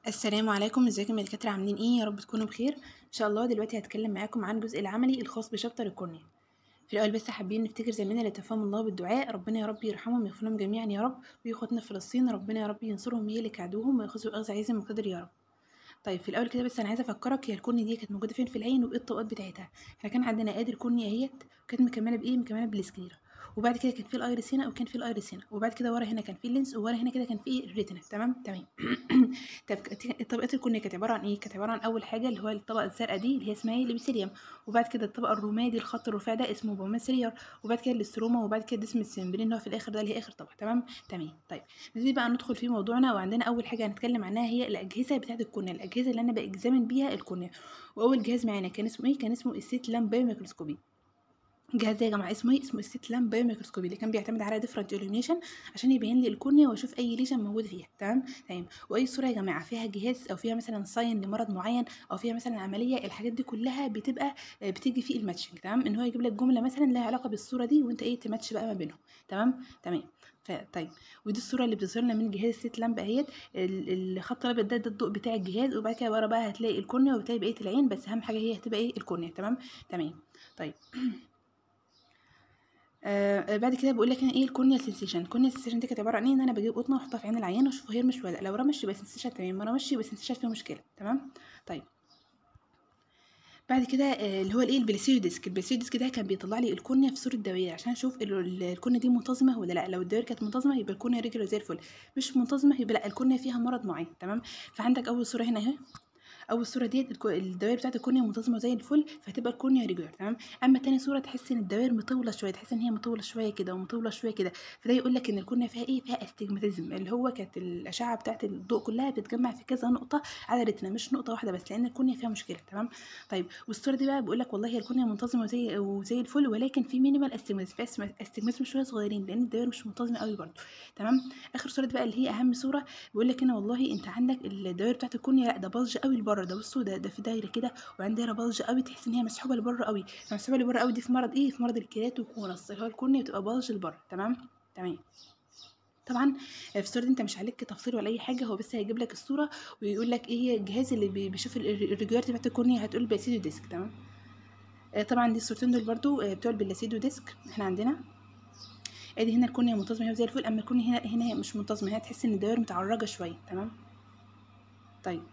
السلام عليكم ازيكم يا دكاترة عاملين ايه يا رب تكونوا بخير ان شاء الله دلوقتي هتكلم معاكم عن الجزء العملي الخاص بشابتر الكورنيا في الاول بس حابين نفتكر زميلنا اللي توفاهم الله بالدعاء ربنا يا رب يرحمهم ويغفر لهم جميعا يا رب واخواتنا في فلسطين ربنا يا رب ينصرهم ويهلك عدوهم وياخذوا اخذ عزيز مقتدر يا رب طيب في الاول كده بس انا عايزه افكرك هي الكورنيا دي كانت موجوده فين في العين وايه الطبقات بتاعتها احنا كان عندنا ادي الكورنيا اهيت وكانت مكمله بايه مكمله بالسكليرا وبعد كده كان في الايرس هنا وكان في الايرس هنا وبعد كده ورا هنا كان في اللينس وورا هنا كده كان في الريتنا تمام تمام طب الطبقات الكونيه كانت عباره عن ايه كانت عباره عن اول حاجه اللي هو الطبقه الزرقاء دي اللي هي اسمها ايه الابيثيليوم وبعد كده الطبقه الرمادي الخط الرفيع ده اسمه بوماسيليار وبعد كده الاستروما وبعد كده ديسم السمبرين اللي هو في الاخر ده اللي هي اخر طبقه تمام تمام طيب نبتدي بقى ندخل في موضوعنا وعندنا اول حاجه هنتكلم عنها هي الاجهزه بتاعه الكونيه الاجهزه اللي انا باكزامن بيها الكونيه واول جهاز معانا كان اسمه ايه كان اسمه السيت لامب ميكروسكوبي الجهاز ده يا جماعه اسمه ايه اسمه السيت لامب بايو ميكروسكوبي اللي كان بيعتمد على ديفرنت illumination عشان يبين لي الكورنيا واشوف اي ليجن موجود فيها تمام تمام واي صوره يا جماعه فيها جهاز او فيها مثلا ساين لمرض معين او فيها مثلا عمليه الحاجات دي كلها بتبقى بتيجي في الماتشنج تمام ان هو يجيب لك جمله مثلا لها علاقه بالصوره دي وانت ايه تماتش بقى ما بينهم تمام تمام طيب ودي الصوره اللي بتظهر لنا من جهاز السيت لامب اهيت الخط الابيض ده, ده الضوء بتاع الجهاز وبعد كده ورا بقى هتلاقي الكورنيا وبتلاقي بقيه العين بس اهم حاجه هي هتبقى ايه الكورنيا تمام تمام طيب آه بعد كده بقول لك انا ايه الكورنيال سنسيشن الكورنيال سنسيشن دي كانت عباره عن ايه ان انا بجيب قطنه واحطها في عين العيان واشوف هيرمش ولا لو رمش يبقى سنسيشن تمام ما رمش يبقى سنسيشن فيه مشكله تمام طيب بعد كده آه اللي هو الايه البلاسيو ديسك البلاسيو ديسك ده كان بيطلع لي الكورنيا في صوره دوائر عشان اشوف الكورنيا دي منتظمه ولا لا لو الدوائر كانت منتظمه يبقى الكورنيا ريجولار زي الفل مش منتظمه يبقى لا الكورنيا فيها مرض معين تمام فعندك اول صوره هنا اهي اول صوره ديت الدوائر بتاعت الكورنيا منتظمه زي الفل فهتبقى الكورنيا ريجولار تمام اما تاني صوره تحس ان الدوائر مطوله شويه تحس ان هي مطوله شويه كده ومطوله شويه كده فده يقول لك ان الكورنيا فيها ايه فيها استجماتيزم اللي هو كانت الاشعه بتاعت الضوء كلها بتتجمع في كذا نقطه على ريتنا مش نقطه واحده بس لان الكورنيا فيها مشكله تمام طيب والصوره دي بقى بيقول لك والله هي الكورنيا منتظمه وزي وزي الفل ولكن في مينيمال استجماتيزم في استجماتيزم شويه صغيرين لان الدوائر مش منتظمه قوي برده تمام اخر صوره دي بقى اللي هي اهم صوره بيقول لك هنا والله انت عندك الدوائر بتاعت الكورنيا لا ده بلج قوي لبره ده بصوا ده ده في دايره كده وعندها دايره بلج قوي تحس ان هي مسحوبه لبره قوي فمسحوبه لبره قوي دي في مرض ايه في مرض الكيراتوكونس اللي هو الكورنيا بتبقى بلج لبره تمام تمام طبعا في الصوره دي انت مش عليك تفصيل ولا اي حاجه هو بس هيجيب لك الصوره ويقول لك ايه هي الجهاز اللي بيشوف الريجولاريتي بتاعت الكورنيا هتقول بلاسيدو ديسك تمام طبعا دي الصورتين دول برضو بتوع البلاسيدو ديسك احنا عندنا ادي هنا الكورنيا منتظمه هي زي الفل اما الكورنيا هنا هنا مش منتظمه هنا تحس ان الدوائر متعرجه شويه تمام طيب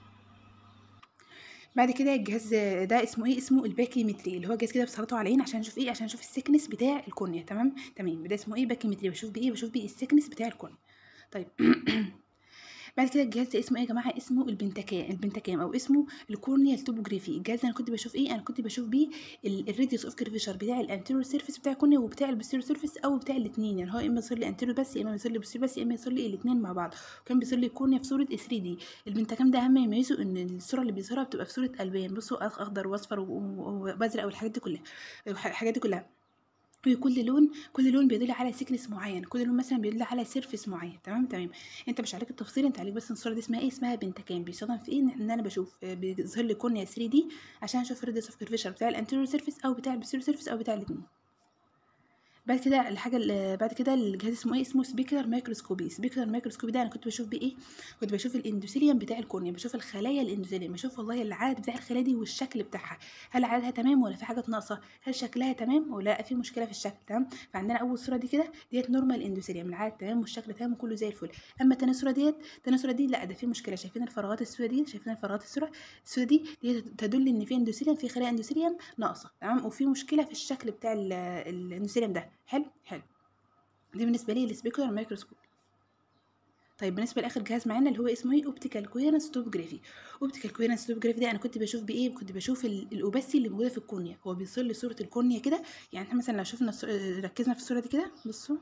بعد كده الجهاز ده اسمه ايه اسمه الباكيمتري اللي هو جهاز كده بسلطه على العين عشان اشوف ايه عشان اشوف السكنس بتاع الكورنيا تمام تمام ده اسمه ايه باكيمتري بشوف بايه بشوف بيه السكنس بتاع الكورنيا طيب بعد كده الجهاز ده اسمه ايه يا جماعه اسمه البنتكام البنتكام او اسمه الكورنيال توبوجرافي الجهاز ده انا كنت بشوف ايه انا كنت بشوف بيه الراديوس اوف كيرفيشر بتاع الانتيريور سيرفيس بتاع الكورنيا وبتاع البوستيريور سيرفيس او بتاع الاثنين يعني هو اما يصير لي انتيريور بس يا اما يصير لي بوستيريور بس يا اما يصير لي الاثنين مع بعض وكان بيصير لي الكورنيا في صوره 3 دي البنتكام ده اهم يميزه ان الصوره اللي بيظهرها بتبقى في صوره الوان بصوا اخضر واصفر وازرق والحاجات دي كلها الحاجات دي كلها كل لون كل لون بيدل على سيكنس معين كل لون مثلا بيدل على سيرفيس معين تمام تمام انت مش عليك التفصيل انت عليك بس الصوره دي اسمها ايه اسمها بنتكام بيستخدم في ايه ان انا بشوف بيظهر لي كورنيا 3 دي عشان اشوف الريديوس اوف كيرفيشر بتاع الانتيريور سيرفيس او بتاع البوستيريور سيرفيس او بتاع الاثنين بعد كده الحاجه اللي بعد كده الجهاز اسمه ايه اسمه سبيكلر مايكروسكوبي سبيكلر مايكروسكوبي ده انا كنت بشوف بيه ايه كنت بشوف الاندوثيليوم بتاع الكورنيا بشوف الخلايا الاندوثيليوم بشوف والله العدد بتاع الخلايا دي والشكل بتاعها هل عددها تمام ولا في حاجه ناقصه هل شكلها تمام ولا لا في مشكله في الشكل تمام فعندنا اول صوره دي كده ديت نورمال اندوثيليوم العدد تمام والشكل تمام وكله زي الفل اما تاني صوره ديت تاني صوره دي لا ده في مشكله شايفين الفراغات السوداء دي شايفين الفراغات السوداء السوداء دي دي تدل ان في اندوثيليوم في خلايا اندوثيليوم ناقصه تمام وفي مشكله في الشكل بتاع الاندوثيليوم ده حلو حلو دي بالنسبه لي السبيكولار مايكروسكوب طيب بالنسبه لاخر جهاز معانا اللي هو اسمه ايه اوبتيكال كويرنس توبوجرافي اوبتيكال كويرنس توبوجرافي ده انا كنت بشوف بايه كنت بشوف الاوباسي اللي موجوده في الكورنيا هو بيصل لي صوره الكورنيا كده يعني احنا مثلا لو شفنا ركزنا في الصوره دي كده بصوا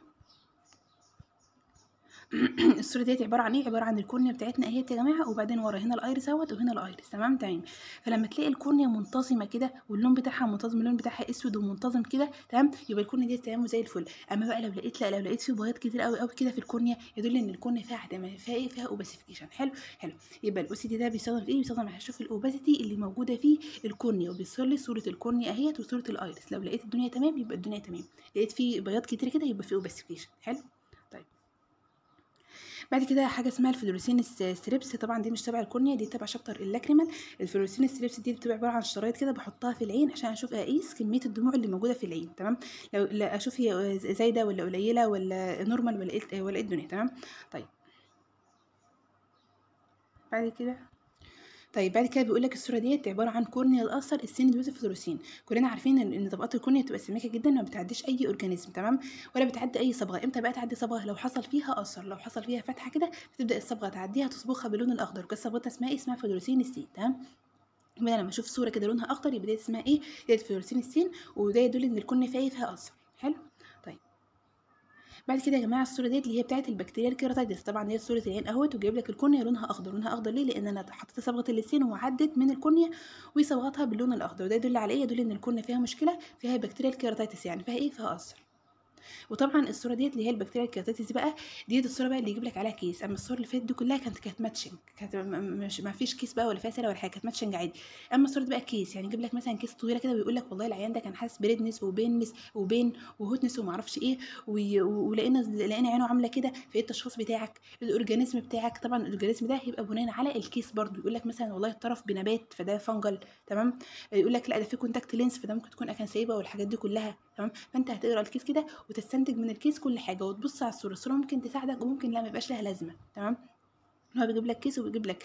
الصوره ديت عباره عن ايه عباره عن الكورنيا بتاعتنا اهيت يا جماعه وبعدين ورا هنا الايرس اهوت وهنا الايرس تمام تمام فلما تلاقي الكورنيا منتظمه كده واللون بتاعها منتظم اللون بتاعها اسود ومنتظم كده تمام يبقى الكورنيا ديت تمام وزي الفل اما بقى لو لقيت لا لو لقيت فيه بياض كتير قوي قوي كده في الكورنيا يدل ان الكورنيا فيها عدم فيها ايه فيها اوباسيفيكيشن حلو حلو يبقى الاو سي دي ده بيستخدم في ايه بيستخدم عشان اشوف الاوباسيتي اللي موجوده في الكورنيا وبيصير لي صوره الكورنيا اهيت وصوره الايرس لو لقيت الدنيا تمام يبقى الدنيا تمام لقيت فيه بياض كتير كده يبقى فيه اوباسيفيكيشن حلو بعد كده حاجه اسمها الفلوريسين ستريبس طبعا دي مش تبع الكورنيا دي تبع شابتر اللاكريمال الفلوريسين ستريبس دي بتبقى عباره عن شرايط كده بحطها في العين عشان اشوف اقيس كميه الدموع اللي موجوده في العين تمام لو لا اشوف هي زايده ولا قليله ولا نورمال ولا ايه ولا ايه الدنيا تمام طيب بعد كده طيب بعد كده بيقول لك الصوره ديت عباره عن كورنيا الاثر السين دوز فلوروسين كلنا عارفين ان ان طبقات الكورنيا بتبقى سميكه جدا ما بتعديش اي اورجانيزم تمام ولا بتعدي اي صبغه امتى بقى تعدي صبغه لو حصل فيها اثر لو حصل فيها فتحه كده بتبدا الصبغه تعديها تصبغها باللون الاخضر وكانت صبغتها اسمها ايه اسمها فلوروسين السين تمام يبقى لما اشوف صوره كده لونها اخضر يبقى دي اسمها ايه دي فلوروسين السين وده يدل ان الكورنيا فيها فيها اثر حلو طيب بعد كده يا جماعه الصوره ديت اللي هي بتاعه البكتيريا الكيراتايتس طبعا هي صوره العين اهوت وجايب لك الكورنيا لونها اخضر لونها اخضر ليه لان انا حطيت صبغه اللسان وعدت من الكورنيا وصبغتها باللون الاخضر وده يدل على ايه يدل ان الكورنيا فيها مشكله فيها بكتيريا الكيراتايتس يعني فيها ايه فيها اثر وطبعا الصوره ديت اللي هي البكتيريا الكيراتيتس دي بقى ديت الصوره بقى اللي يجيب لك عليها كيس اما الصوره اللي فاتت دي كلها كانت كانت ماتشنج كانت مش ما فيش كيس بقى ولا فيها سله ولا حاجه كانت ماتشنج عادي اما الصوره دي بقى كيس يعني يجيب لك مثلا كيس طويله كده ويقول لك والله العيان ده كان حاسس بريدنس وبينس وبين وهوتنس وما اعرفش ايه ولقينا لقينا عينه عامله كده فايه التشخيص بتاعك الاورجانيزم بتاعك طبعا الاورجانيزم ده هيبقى بناء على الكيس برضو يقول لك مثلا والله الطرف بنبات فده فانجل تمام يقول لك لا ده في كونتاكت لينس فده ممكن تكون اكنسيبه والحاجات دي كلها تمام فانت هتقرا الكيس كده وتستنتج من الكيس كل حاجه وتبص على الصوره الصوره ممكن تساعدك وممكن لا ما يبقاش لها لازمه تمام هو بيجيب لك كيس وبيجيب لك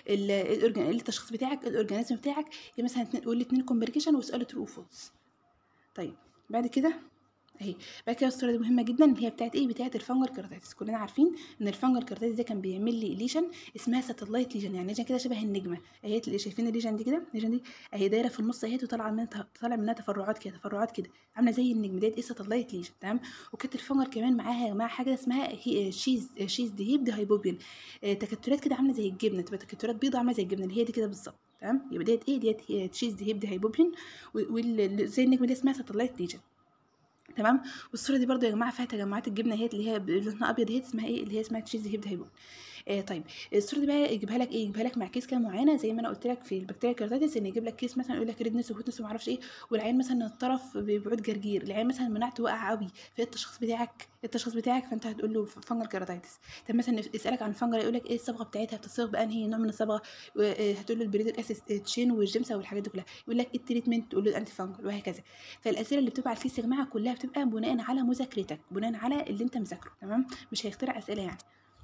التشخيص بتاعك الاورجانيزم بتاعك مثلا قول لي اتنين كومبليكيشن واساله ترو فولس طيب بعد كده اهي بعد كده الصوره دي مهمه جدا اللي هي بتاعت ايه بتاعت الفانجل كارتايتس كلنا عارفين ان الفانجل كارتايتس ده كان بيعمل لي ليجن اسمها ساتلايت ليجن يعني ليجن كده شبه النجمه اهي اللي شايفين الليجن دي كده الليجن دي اهي دايره في النص اهي وطالعه منها طالع منها تفرعات كده تفرعات كده عامله زي النجم ديت ايه ساتلايت ليجن تمام وكانت الفانجل كمان معاها مع حاجه اسمها هي شيز شيز دهيب دي هايبوبيل آه تكتلات كده عامله زي الجبنه تبقى تكتلات بيضاء عامله زي الجبنه اللي هي دي كده بالظبط تمام يبقى ديت ايه ديت تشيز دهيب دي هايبوبيل وزي النجمه دي اسمها ساتلايت ليجن تمام والصوره دي برضو يا جماعه فيها تجمعات الجبنه اهي اللي هي لونها ابيض اهي اسمها ايه اللي هي اسمها تشيز هيب هيبون آه طيب الصوره دي بقى يجيبها لك ايه يجيبها لك مع كيس كده معينه زي ما انا قلت لك في البكتيريا كارتايتس ان يجيب لك كيس مثلا يقول لك ريدنس وهوتنس وما اعرفش ايه والعين مثلا الطرف بيبعد جرجير العين مثلا مناعته واقعه قوي فايه التشخيص بتاعك التشخيص بتاعك فانت هتقول له فانجل كارتايتس طب مثلا يسالك عن الفانجل يقول لك ايه الصبغه بتاعتها بتصبغ بانهي نوع من الصبغه هتقول له البريدك اسيس تشين والجيمسا والحاجات دي كلها يقول لك ايه التريتمنت تقول له الانتي فانجل وهكذا فالاسئله اللي بتبقى على الكيس يا جماعه كلها بتبقى بناء على مذاكرتك بناء على اللي انت مذاكره تمام مش هيخترع اسئله يعني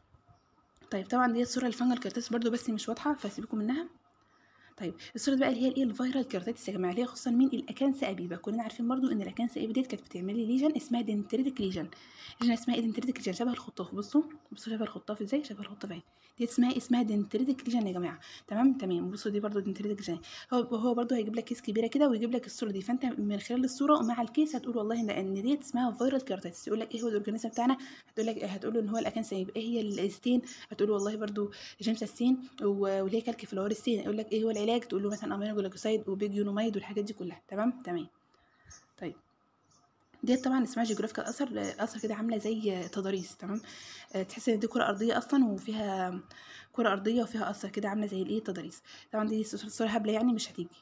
طيب طبعا دي الصوره الفانجل كارتايتس برده بس مش واضحه فسيبكم منها طيب الصوره بقى اللي هي الايه الفيرال كارتايتس يا جماعه اللي هي خصوصا مين الاكانسا ابيبا كلنا عارفين برضو ان الاكانسا ابيبا ديت كانت بتعمل لي ليجن اسمها دنتريتك ليجن ليجن اسمها ايه دنتريتك ليجن شبه الخطاف بصوا بصوا شبه الخطاف ازاي شبه الخطاف اهي دي اسمها اسمها دنتريتك ليجن يا جماعه تمام تمام بصوا دي برضو دنتريتك ليجن هو هو برضو هيجيب لك كيس كبيره كده ويجيب لك الصوره دي فانت من خلال الصوره مع الكيس هتقول والله ده ان ديت اسمها فيرال كارتايتس يقول لك ايه هو الاورجانيزم بتاعنا هتقول لك هتقول له ان هو الاكانسا ابيبا ايه هي الستين هتقول له والله برضو جيمس السين واللي هي كالكي فلور السين يقول لك ايه هو العلاج تقول له مثلا امينو جلايكوسايد وبيجيونومايد والحاجات دي كلها تمام تمام طيب ديت طبعا اسمها جيوغرافيكال اثر اثر كده عامله زي تضاريس تمام أه تحس ان دي كره ارضيه اصلا وفيها كره ارضيه وفيها اثر كده عامله زي الايه تضاريس طبعا دي صوره هبله يعني مش هتيجي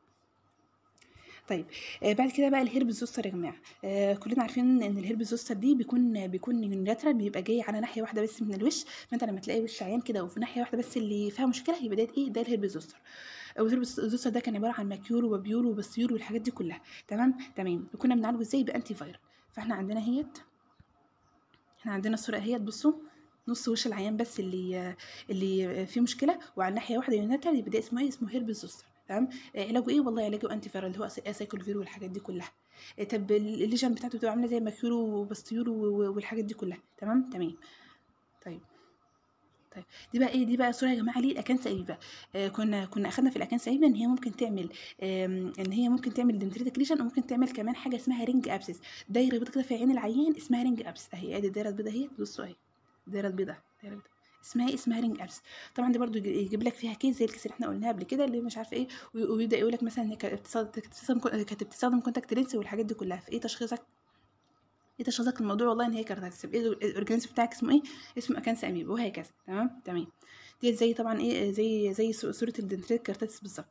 طيب آه بعد كده بقى الهرب زوستر يا جماعه آه كلنا عارفين ان الهرب زوستر دي بيكون بيكون يونيلاترال بيبقى جاي على ناحيه واحده بس من الوش فانت لما تلاقي وش عيان كده وفي ناحيه واحده بس اللي فيها مشكله يبقى ده ايه ده الهرب زوستر والهرب زوستر ده كان عباره عن ماكيول وبابيول وبستيول والحاجات دي كلها تمام تمام وكنا بنعالجه ازاي بانتي فايرال فاحنا عندنا هيت احنا عندنا الصوره اهيت بصوا نص وش العيان بس اللي اللي فيه مشكله وعلى ناحيه واحده يونيلاترال يبقى ده اسمه ايه اسمه هرب زوستر تمام علاجه ايه والله علاجه انتي فيرال اللي هو اسايكلوفير والحاجات دي كلها طب الليجن بتاعته بتبقى عامله زي ماكيورو وبستيورو والحاجات دي كلها تمام تمام طيب طيب دي بقى ايه دي بقى صوره يا جماعه ليه الاكانسا ايبا آه كنا كنا اخدنا في الاكانسا ايبا ان هي ممكن تعمل ان هي ممكن تعمل دنتريتك ليجن وممكن تعمل كمان حاجه اسمها رينج ابسس دايره بيضاء كده في عين العيان اسمها رينج ابسس اهي ادي الدايره البيضاء اهي بصوا اهي الدايره البيضاء الدايره البيضاء اسمها ايه اسمها رينج ابس طبعا دي برضو يجيب لك فيها كيس زي الكيس اللي احنا قلناها قبل كده اللي مش عارفه ايه ويبدا يقول لك مثلا كانت بتستخدم كانت بتستخدم كونتاكت لينس والحاجات دي كلها فايه تشخيصك ايه تشخيصك الموضوع والله ان هي كارتايتس ايه الاورجانيزم بتاعك اسمه ايه اسمه اكانس اميب وهكذا تمام تمام ديت زي طبعا ايه زي زي صوره الدنتريت كارتايتس بالظبط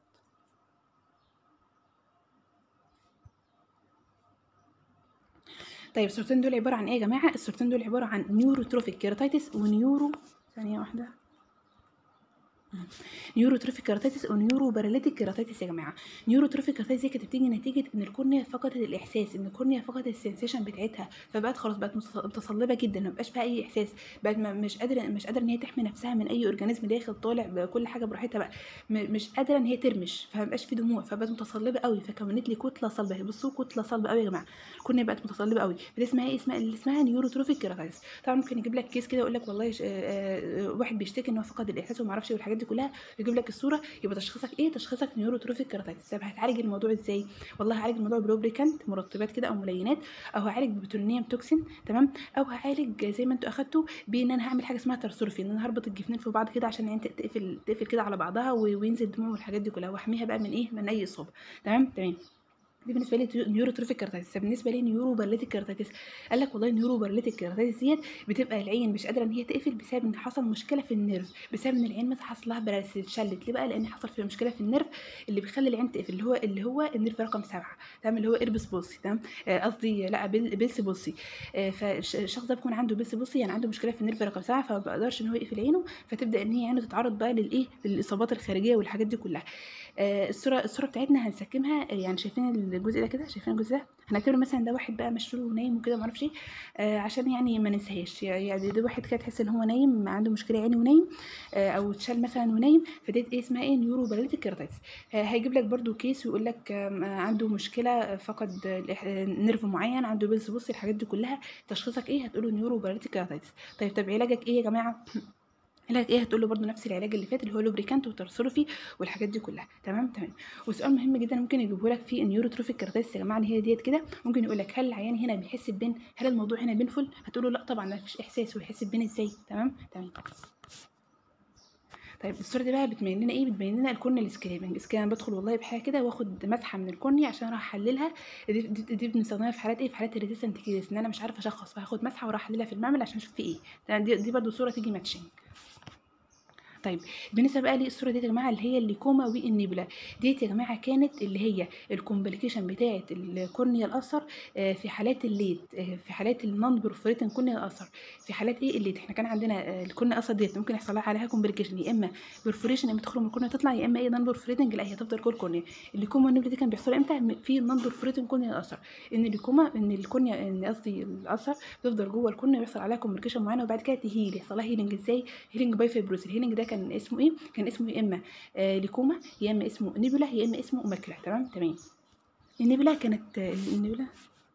طيب الصورتين دول عباره عن ايه يا جماعه الصورتين دول عباره عن نيوروتروفيك كيراتايتس ونيورو ثانيه واحده نيوروتروفيك كيراتيتس او نيورو باراليتيك كيراتيتس يا جماعه نيوروتروفيك كيراتيتس دي كانت بتيجي نتيجه ان الكورنيا فقدت الاحساس ان الكورنيا فقدت السنسيشن بتاعتها فبقت خلاص بقت متص- متصلبه جدا ما بقاش فيها اي احساس بقت ما- مش قادره مش قادره ان هي تحمي نفسها من اي اورجانيزم داخل طالع بكل حاجه براحتها بقى م- مش قادره ان هي ترمش فما بقاش في دموع فبقت متصلبه قوي فكونت لي كتله صلبه هي بصوا كتله صلبه قوي يا جماعه الكورنيا بقت متصلبه قوي فدي اسمها ايه اسمها اللي اسمها نيوروتروفيك كيراتيتس طبعا ممكن يجيب لك كيس كده يقول لك والله ش- آه، آه، واحد بيشتكي ان هو فقد الاحساس وما اعرفش إيه والحاجات دي كلها يجيب لك الصوره يبقى تشخيصك ايه تشخيصك نيوروتروفيك كيراتيتس طب هتعالج الموضوع ازاي والله هعالج الموضوع بلوبريكانت مرطبات كده او ملينات او هعالج ببتولينيوم توكسين تمام او هعالج زي ما انتوا اخدتوا بان انا هعمل حاجه اسمها ترسورفي ان انا هربط الجفنين في بعض كده عشان العين تقفل تقفل كده على بعضها و- وينزل دموع والحاجات دي كلها واحميها بقى من ايه من اي اصابه تمام تمام دي بالنسبه لي نيوروتروفيك كيراتيتس بالنسبه لي نيورو بارليتيك كيراتيتس قال لك والله نيورو بارليتيك كيراتيتس ديت بتبقى العين مش قادره ان هي تقفل بسبب ان حصل مشكله في النيرف بسبب ان العين مثلا حصل لها باراليسيس اتشلت ليه بقى لان حصل في مشكله في النيرف اللي بيخلي العين تقفل اللي هو اللي هو النيرف رقم سبعة تمام اللي هو اربس بوسي تمام آه، قصدي لا بيل- بيلس بوسي آه، فالشخص ده بيكون عنده بيلس بوسي يعني عنده مشكله في النيرف رقم سبعة فما بيقدرش ان هو يقفل عينه فتبدا ان هي عينه تتعرض بقى للايه للاصابات الخارجيه والحاجات دي كلها آه، الصوره الصوره بتاعتنا هنسكمها آه، يعني شايفين الجزء ده كده شايفين الجزء ده هنعتبر مثلا ده واحد بقى مشلول ونايم وكده معرفش ايه آه، عشان يعني ما ننساهاش يعني ده واحد كده تحس ان هو نايم عنده مشكله عيني ونايم آه، او اتشال مثلا ونايم فديت ايه اسمها ايه نيورو باراليتيك كيراتيتس آه، هيجيب لك برده كيس ويقول لك آم، آه، عنده مشكله آه، فقد آه، الإح- آه، نيرف معين عنده بيلز بص الحاجات دي كلها تشخيصك ايه هتقوله نيورو باراليتيك كيراتيتس طيب طب علاجك ايه يا جماعه علاج ايه هتقول له برده نفس العلاج اللي فات اللي هو لوبريكانت وترسورفي والحاجات دي كلها تمام تمام وسؤال مهم جدا ممكن يجيبه لك في النيوروتروفيك كيراتيتس يا جماعه اللي هي ديت كده ممكن يقول لك هل العيان هنا بيحس ببين هل الموضوع هنا بينفل هتقول له لا طبعا ما فيش احساس ويحس ببين ازاي تمام تمام طيب الصوره دي بقى بتبين لنا ايه بتبين لنا الكورنيال سكريبنج اسكان بدخل والله بحاجه كده واخد مسحه من الكورنيا عشان اروح احللها دي, دي, دي بنستخدمها في حالات ايه في حالات الريزيستنت كيس ان انا مش عارفه اشخص فهاخد مسحه واروح احللها في المعمل عشان اشوف في ايه تمام؟ دي, دي برده صوره تيجي ماتشنج طيب بالنسبه بقى للصوره ديت يا جماعه اللي هي الليكوما والنيبولا ديت يا جماعه كانت اللي هي الكومبليكيشن بتاعه الكورنيا الاثر آه، في حالات الليد آه، في حالات النون بروفريتن كورنيا الاثر في حالات ايه الليد احنا كان عندنا آه، الكورنيا الاثر ديت ممكن يحصل لها عليها كومبليكيشن يا اما برفوريشن يا اما تخرج من الكورنيا تطلع يا اما ايه نون بروفريتنج لا هي تفضل جوه الكورنيا الليكوما والنيبولا دي كان بيحصل امتى م- في نون بروفريتنج كورنيا الاثر ان الليكوما ان الكورنيا ان قصدي الاثر بتفضل جوه الكورنيا ويحصل عليها كومبليكيشن معينه وبعد كده تهيل يحصل لها هيلينج ازاي هيلينج باي فيبروس الهيلينج ده كان اسمه ايه كان اسمه يا اما آه ليكوما يا اما اسمه نيبولا يا اما اسمه ماكلا تمام تمام النيبولا كانت آه، النيبولا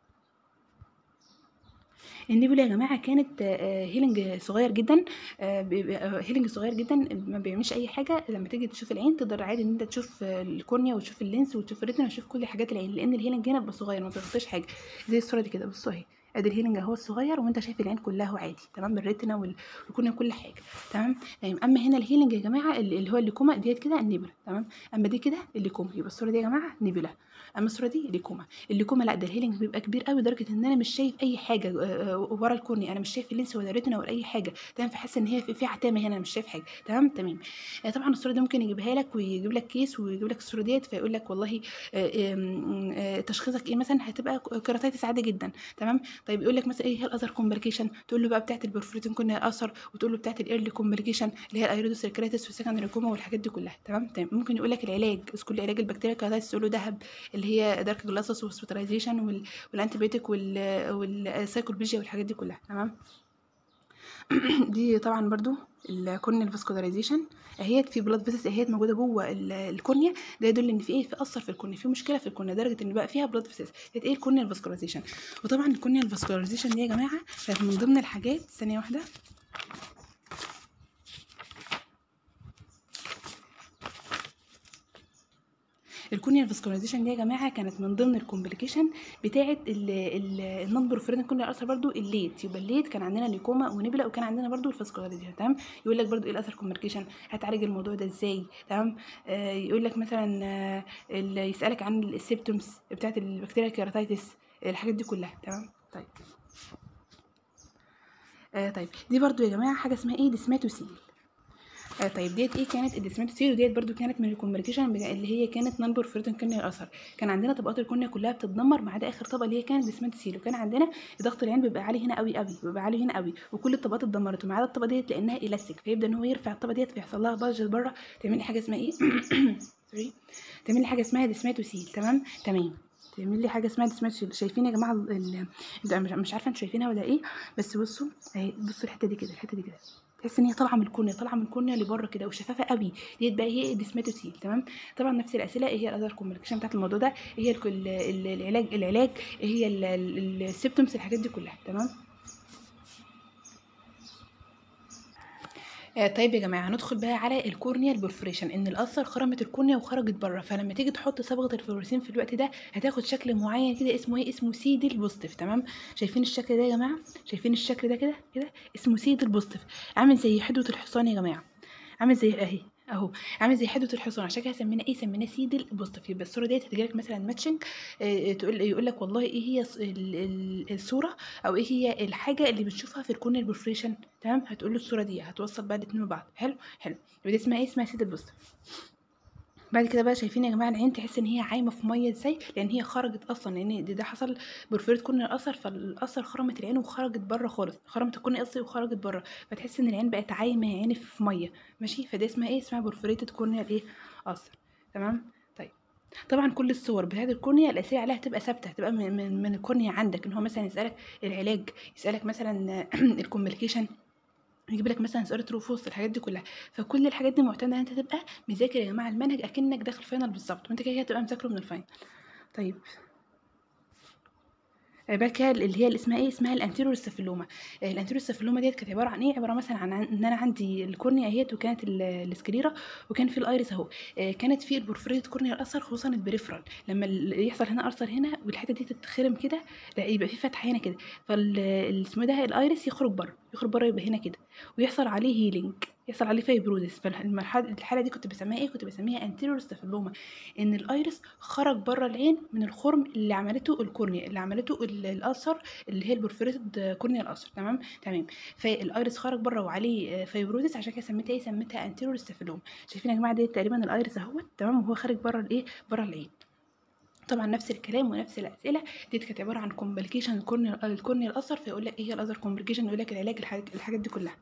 النيبولا يا جماعه كانت آه، هيلينج صغير جدا آه، بيبقى- آه، هيلينج صغير جدا ما بيعملش اي حاجه لما تيجي تشوف العين تقدر عادي ان انت تشوف آه، الكورنيا وتشوف اللينس وتشوف الريتنا وتشوف كل حاجات العين لان الهيلينج هنا بيبقى صغير ما بيغطيش حاجه زي الصوره دي كده بصوا اهي ادي الهيلينج اهو الصغير وانت شايف العين كلها هو عادي تمام الريتنا وال- والكورنيا كل حاجه تمام تمام اما هنا الهيلينج يا جماعه اللي اللي هو الليكوما ديت كده النيبولا تمام اما دي كده الليكوما يبقى الصوره دي يا جماعه نيبولا اما الصوره دي الليكوما الليكوما لا ده الهيلينج بيبقى كبير قوي لدرجه ان انا مش شايف اي حاجه آه، آه، ورا الكورنيا انا مش شايف اللينس ولا الريتنا ولا اي حاجه تمام فحاسه ان هي في في عتامه هنا انا مش شايف حاجه تمام تمام آه، طبعا الصوره دي ممكن يجيبها لك ويجيب لك كيس ويجيب لك الصوره ديت فيقول لك والله آه، آم، آه، تشخيصك ايه مثلا هتبقى كيراتيتس عادي جدا تمام طيب يقول لك مثلا ايه هي الاذر كومبليكيشن تقول له بقى بتاعه البرفوريتين كنا اثر وتقول له بتاعه الايرلي كومبليكيشن اللي هي الايرودوس الكريتس والسكندري كوما والحاجات دي كلها تمام تمام ممكن يقول لك العلاج كل علاج البكتيريا كيراتيتس تقول له دهب اللي هي دارك جلاسس والهوسبيتاليزيشن والانتيبيوتيك والسايكولوجيا والحاجات دي كلها تمام دي طبعا برضو الكورنيال فاسكولاريزيشن اهيت في بلاد فيسس اهيت موجوده جوه ال- الكورنيا ده يدل ان في ايه في اثر في الكورنيا في مشكله في الكورنيا لدرجه ان بقى فيها بلاد فيسس ديت ايه الكورنيال فاسكولاريزيشن وطبعا الكورنيال فاسكولاريزيشن دي يا جماعه كانت من ضمن الحاجات ثانيه واحده الكورنيال فاسكولاريزيشن دي يا جماعه كانت من ضمن الكومبليكيشن بتاعه النون بروفيرين كورنيال ارثر برضو الليت يبقى الليت كان عندنا ليكوما ونبله وكان عندنا برضو الفاسكولاريزيشن تمام يقول لك برضو ايه الاثر كومبليكيشن هتعالج الموضوع ده ازاي تمام آه يقول لك مثلا آه ال- يسالك عن السيبتومز بتاعه البكتيريا كيراتيتس الحاجات دي كلها تمام طيب آه طيب دي برضو يا جماعه حاجه اسمها ايه ديسماتوسيل آه طيب ديت ايه كانت الديسمنتوسيل وديت برضو كانت من الكومبليكيشن اللي هي كانت نون بورفيريتون كورنيال الاثر كان عندنا طبقات الكورنيا كلها بتتدمر ما عدا اخر طبقه اللي هي كانت ديسمنتوسيل وكان عندنا ضغط العين بيبقى عالي هنا قوي قوي بيبقى عالي هنا قوي وكل الطبقات اتدمرت وما عدا الطبقه ديت لانها الاستيك فيبدا ان هو يرفع الطبقه ديت فيحصل لها بلج لبره تعمل لي حاجه اسمها ايه سوري تعمل لي حاجه اسمها ديسماتوسيل تمام تمام تعمل لي حاجه اسمها ديسماتوسيل شايفين يا جماعه ال... ال... مش- مش عارفه انتوا شايفينها ولا ايه بس بصوا اهي بصوا الحته دي كده الحته دي كده تحس ان هي طالعه من الكورنيا طالعه من الكورنيا لبره كده وشفافه قوي ديت بقى هي ديسماتوسيل تمام طبعا نفس الاسئله ايه هي الاذر كوميونيكيشن بتاعت الموضوع ده ايه هي ال- ال- العلاج العلاج ايه هي السيبتومز الحاجات دي كلها تمام آه طيب يا جماعه هندخل بقى على الكورنيا البرفوريشن ان الاثر خرمت الكورنيا وخرجت بره فلما تيجي تحط صبغه الفلوريسين في الوقت ده هتاخد شكل معين كده اسمه ايه اسمه سيدل بوزيتيف تمام شايفين الشكل ده يا جماعه شايفين الشكل ده كده كده اسمه سيدل بوزيتيف عامل زي حدوه الحصان يا جماعه عامل زي اهي اهو عامل زي حدوه الحصان عشان كده سميناه ايه سميناه سيدل بوزيتيف يبقى الصوره ديت هتجيلك مثلا ماتشنج آه، تقول يقول لك والله ايه هي الص- ال- ال- الصوره او ايه هي الحاجه اللي بتشوفها في الكورنيا البرفوريشن تمام هتقول له الصوره دي هتوصل بقى الاتنين ببعض حلو حلو يبقى دي اسمها ايه اسمها سيدل بوزيتيف بعد كده بقى شايفين يا جماعه العين تحس ان هي عايمه في ميه ازاي لان هي خرجت اصلا لان ده, ده حصل برفوريت كورنيا الاثر فالاثر خرمت العين وخرجت بره خالص خرمت الكورنيا قصدي وخرجت بره فتحس ان العين بقت عايمه يا عيني في ميه ماشي فده اسمها ايه اسمها برفوريتد كورنيا الايه اثر تمام طيب طبعا كل الصور بتاعت الكورنيا الاسئله عليها تبقى ثابته تبقى من, من, من الكورنيا عندك ان هو مثلا يسالك العلاج يسالك مثلا الكومبليكيشن يجيب لك مثلا سؤال ترو فولس الحاجات دي كلها فكل الحاجات دي معتمده ان انت تبقى مذاكر يا جماعه المنهج اكنك داخل فاينل بالظبط وانت كده كده تبقى مذاكره من الفاينل طيب آه، بعد كده اللي هي اللي اسمها ايه اسمها الانتيريور ستافيلوما آه، الانتيريور ستافيلوما ديت كانت عباره عن ايه عباره مثلا عن ان انا عندي الكورنيا اهيت وكانت ال- السكليرا وكان في الايرس اهو آه، كانت في البورفريت كورنيا الاثر خصوصا البريفرال لما ال- يحصل هنا ارثر هنا والحته دي تتخرم كده لا يبقى في فتحه هنا كده فال اسمه ده الايرس يخرج بره يخرج بره يبقى هنا كده ويحصل عليه هيلينج يحصل عليه فايبروزس فالمرحله الحاله دي كنت بسميها ايه كنت بسميها انتيريور ستافيلوما ان الايرس خرج بره العين من الخرم اللي عملته الكورنيا اللي عملته ال- الاثر اللي هي البورفريتد كورنيا الاثر تمام تمام فالايرس خرج بره وعليه آه، فايبروزس عشان كده سميتها ايه سميتها انتيريور ستافيلوما شايفين يا جماعه دي تقريبا الايرس اهوت تمام وهو خارج بره الايه بره العين طبعا نفس الكلام ونفس الاسئله دي كانت عباره عن كومبليكيشن الكورنيا الكورنيا الاثر فيقول لك ايه هي الاذر كومبليكيشن يقول لك العلاج الحاج- الحاجات دي كلها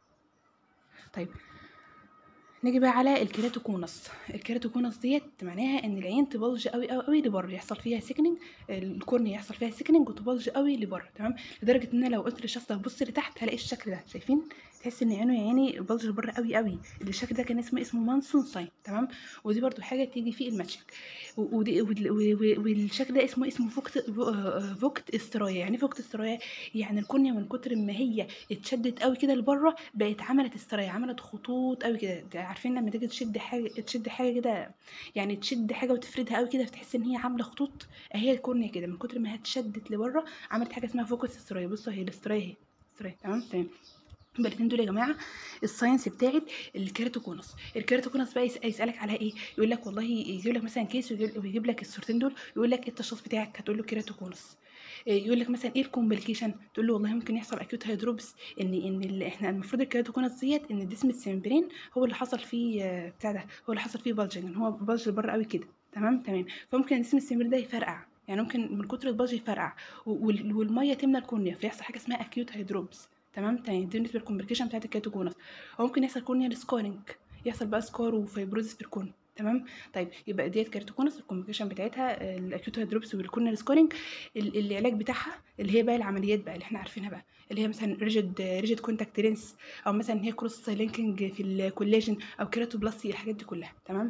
طيب نيجي بقى على الكيراتوكونس الكيراتوكونس ديت معناها ان العين تبلج قوي قوي قوي لبره يحصل فيها سيكننج الكورنيا يحصل فيها سيكننج وتبلج قوي لبره تمام لدرجه ان انا لو قلت للشخص ده بص لتحت هلاقي الشكل ده شايفين تحس ان عينه يا عيني بلج لبره قوي قوي الشكل ده كان اسمه اسمه مانسون ساين تمام ودي برضو حاجه تيجي في الماتشنج و- ودي- ودي- و- و- والشكل ده اسمه اسمه فوكت فوكت استرايا يعني إيه فوكت استرايا يعني الكورنيا من كتر ما هي اتشدت قوي كده لبره بقت عملت استرايا عملت خطوط قوي كده ده عارفين لما تيجي تشد حاجه تشد حاجه كده يعني تشد حاجه وتفردها قوي كده فتحس ان هي عامله خطوط اهي الكورنيا كده من كتر ما هي اتشدت لبره عملت حاجه اسمها فوكس استرايا بصوا هي الاسترايا اهي استرايا تمام تمام يبقى الاثنين دول يا جماعه الساينس بتاعت الكيراتوكونس الكيراتوكونس بقى يس- يسالك على ايه يقول لك والله يجيب لك مثلا كيس ويجيب, ويجيب لك الصورتين دول يقول لك ايه التشخيص بتاعك هتقول له كيراتوكونس إيه يقول لك مثلا ايه الكومبليكيشن تقول له والله ممكن يحصل اكيوت هيدروبس ان ان ال- احنا المفروض الكيراتوكونس ديت ان الديسم السمبرين هو اللي حصل فيه آه، بتاع ده هو اللي حصل فيه بلجنج ان هو بلج بره قوي كده تمام تمام فممكن الديسم السمبرين ده يفرقع يعني ممكن من كتر البلج يفرقع و- وال- والميه تملى الكورنيا فيحصل حاجه اسمها اكيوت هيدروبس تمام تمام دي بالنسبه للكومبليكيشن بتاعت الكيراتوكونس او ممكن يحصل كورنيال سكارينج يحصل بقى سكار وفايبروزس في الكورنيا تمام طيب يبقى ديت كيراتوكونس الكومبليكيشن بتاعتها الاكيوت هيدروبس والكورنيال سكارينج ال- العلاج بتاعها اللي هي بقى العمليات بقى اللي احنا عارفينها بقى اللي هي مثلا ريجيد ريجيد كونتاكت لينس او مثلا هي كروس لينكينج في الكولاجين او كيراتوبلاستي الحاجات دي كلها تمام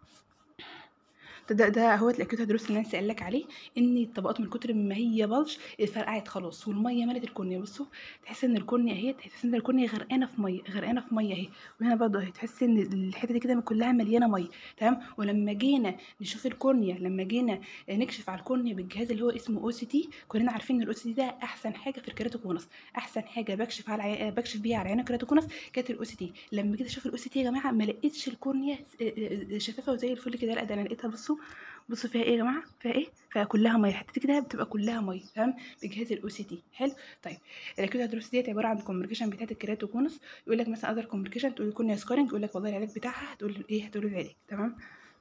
ده ده, ده هو الاكيوت هيدروبس اللي انا قال لك عليه ان الطبقات من كتر ما هي بلج اتفرقعت خلاص والميه ملت الكورنيا بصوا تحس ان الكورنيا اهي تحس ان الكورنيا غرقانه في ميه غرقانه في ميه اهي وهنا برضه اهي تحس ان الحته دي كده كلها مليانه ميه تمام ولما جينا نشوف الكورنيا لما جينا نكشف على الكورنيا بالجهاز اللي هو اسمه او سي تي كلنا عارفين ان الاو سي تي ده احسن حاجه في الكيراتوكونس احسن حاجه بكشف على عي... بكشف بيها على عين الكيراتوكونس كانت الاو سي تي لما جيت اشوف الاو سي تي يا جماعه ما لقيتش الكورنيا شفافه وزي الفل كده لا ده انا لقيتها بصوا بصوا فيها ايه يا جماعه فيها ايه فيها كلها ميه حتى كده بتبقى كلها ميه تمام بجهاز الاو سي تي حلو طيب الاكيوت هيدروس ديت عباره عن الكومبليكيشن بتاعت الكيراتوكونس يقول لك مثلا اذر كومبليكيشن تقول كورنيا سكارنج يقول لك والله العلاج بتاعها هتقول ايه هتقول العلاج تمام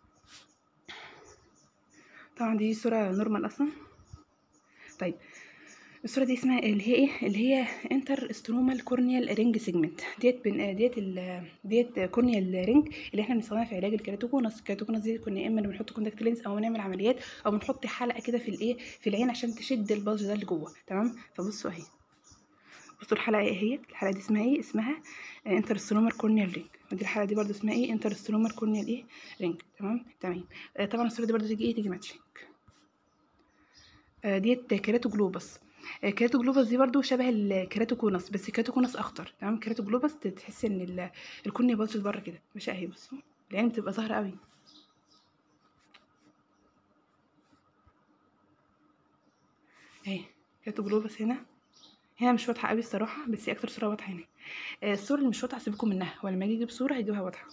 طبعا دي صوره نورمال اصلا طيب الصوره دي اسمها اللي هي ايه اللي هي انتر سترومال كورنيال رينج سيجمنت ديت بن ديت ال ديت كورنيال رينج اللي احنا بنستخدمها في علاج الكيراتوكونس الكيراتوكونس دي كنا يا اما بنحط كونتاكت لينز او بنعمل عمليات او بنحط حلقه كده في الايه في العين عشان تشد البلج ده اللي جوه تمام فبصوا اهي بصوا الحلقه ايه هي الحلقه دي اسمها ايه اسمها انتر سترومال كورنيال رينج ودي الحلقه دي برده اسمها ايه انتر سترومال كورنيال ايه رينج تمام تمام آه طبعا الصوره دي برده تيجي ايه تيجي ماتشنج آه ديت كيراتو جلوبس كيراتو جلوبس دي برضو شبه الكيراتوكونس بس الكيراتوكونس اخطر تمام كيراتو جلوبس تحس ان الكورنيا باظت بره كده مش اهي بصوا العين بتبقى ظاهره قوي اهي كيراتو جلوبس هنا هنا مش واضحه قوي الصراحه بس هي اكتر صوره واضحه هنا الصوره اللي مش واضحه سيبكم منها ولما اجي اجيب صوره هجيبها واضحه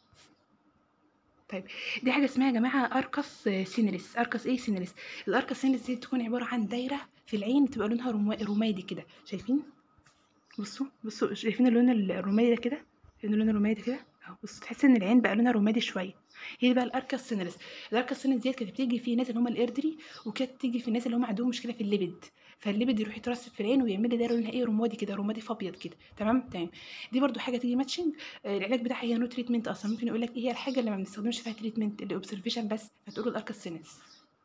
طيب دي حاجه اسمها يا جماعه اركس سينريس اركس ايه سينريس الاركس سينريس دي تكون عباره عن دايره في العين بتبقى لونها رمادي كده شايفين بصوا بصوا شايفين اللون الرمادي ده كده شايفين اللون الرمادي كده اهو بصوا تحس ان العين بقى لونها رمادي شويه هي بقى الاركس سينريس الاركس سينريس ديت كانت بتيجي في الناس اللي هم الاردري وكانت تيجي في الناس اللي هم عندهم مشكله في الليبيد فالليبيد يروح يترسب في العين ويعمل لي دايره لونها ايه رمادي كده رمادي فابيض كده تمام تمام دي برده حاجه تيجي ماتشنج آه العلاج بتاعها هي نو تريتمنت اصلا ممكن يقول لك ايه هي الحاجه اللي ما بنستخدمش فيها تريتمنت اللي اوبزرفيشن بس فتقولوا الاركس سينريس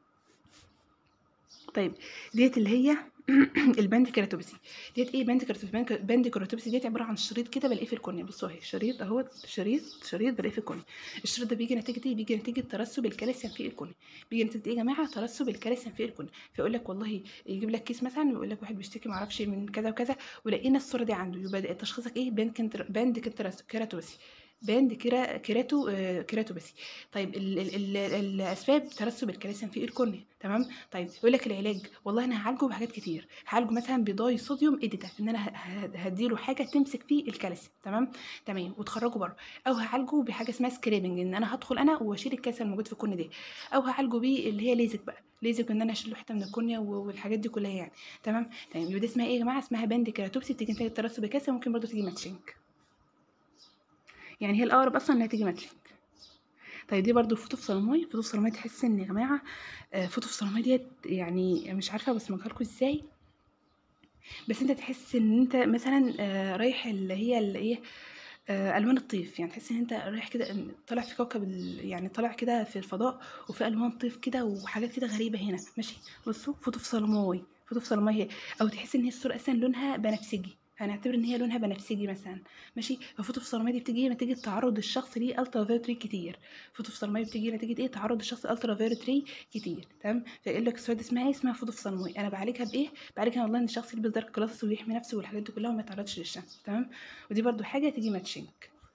طيب ديت اللي هي الباند كيراتوبسي ديت ايه باند كيراتوبسي باند كيراتوبسي ديت عباره عن شريط كده بلاقيه في الكورنيا بصوا اهي شريط اهو شريط شريط بلاقيه في الكورنيا الشريط ده بيجي نتيجه ايه بيجي نتيجه ترسب الكالسيوم في الكورنيا بيجي نتيجه ايه يا جماعه ترسب الكالسيوم في الكورنيا فيقول لك والله يجيب لك كيس مثلا ويقول لك واحد بيشتكي ما اعرفش من كذا وكذا ولقينا الصوره دي عنده يبقى تشخيصك ايه باند كنتر باند كيراتوبسي باند كيرا كيراتو آه كيراتو بس طيب ال ال ال الاسباب ترسب الكالسيوم في الكورنيا تمام طيب يقول لك العلاج والله انا هعالجه بحاجات كتير هعالجه مثلا بضاي صوديوم اديتا ان انا هديله حاجه تمسك فيه الكالسيوم تمام تمام وتخرجه بره او هعالجه بحاجه اسمها سكريبنج ان انا هدخل انا واشيل الكالسيوم الموجود في الكورنيا ده او هعالجه بيه اللي هي ليزك بقى ليزك ان انا اشيل له حته من الكورنيا والحاجات دي كلها يعني تمام تمام يبقى دي اسمها ايه يا جماعه اسمها باند كيراتوبسي بتيجي نتيجه ترسب الكالسيوم ممكن برضه تيجي ماتشنج يعني هي الاقرب اصلا انها تيجي ماتشنج طيب دي برضو فوتو صلماي فوتو صلماي تحس ان يا جماعه فوتو صلماي ديت يعني مش عارفه بس لكم ازاي بس انت تحس ان انت مثلا رايح اللي هي اللي ايه الوان الطيف يعني تحس ان انت رايح كده طالع في كوكب يعني طالع كده في الفضاء وفي الوان طيف كده وحاجات كده غريبه هنا ماشي بصوا فوتو صلماي فوتو صلماي هي او تحس ان هي الصوره اصلا لونها بنفسجي هنعتبر ان هي لونها بنفسجي مثلا ماشي ففوتوفسالماي دي بتيجي نتيجه تعرض الشخص ليه الترا فايولت ري كتير فوتوفسالماي بتيجي نتيجه ايه تعرض الشخص الترا فايولت ري كتير تمام فيقول لك السؤال اسمها ايه اسمها فوتوفسالماي انا بعالجها بايه بعالجها والله ان الشخص يلبس دارك جلاسز ويحمي نفسه والحاجات دي كلها وما يتعرضش للشمس تمام ودي برده حاجه تيجي ماتشنج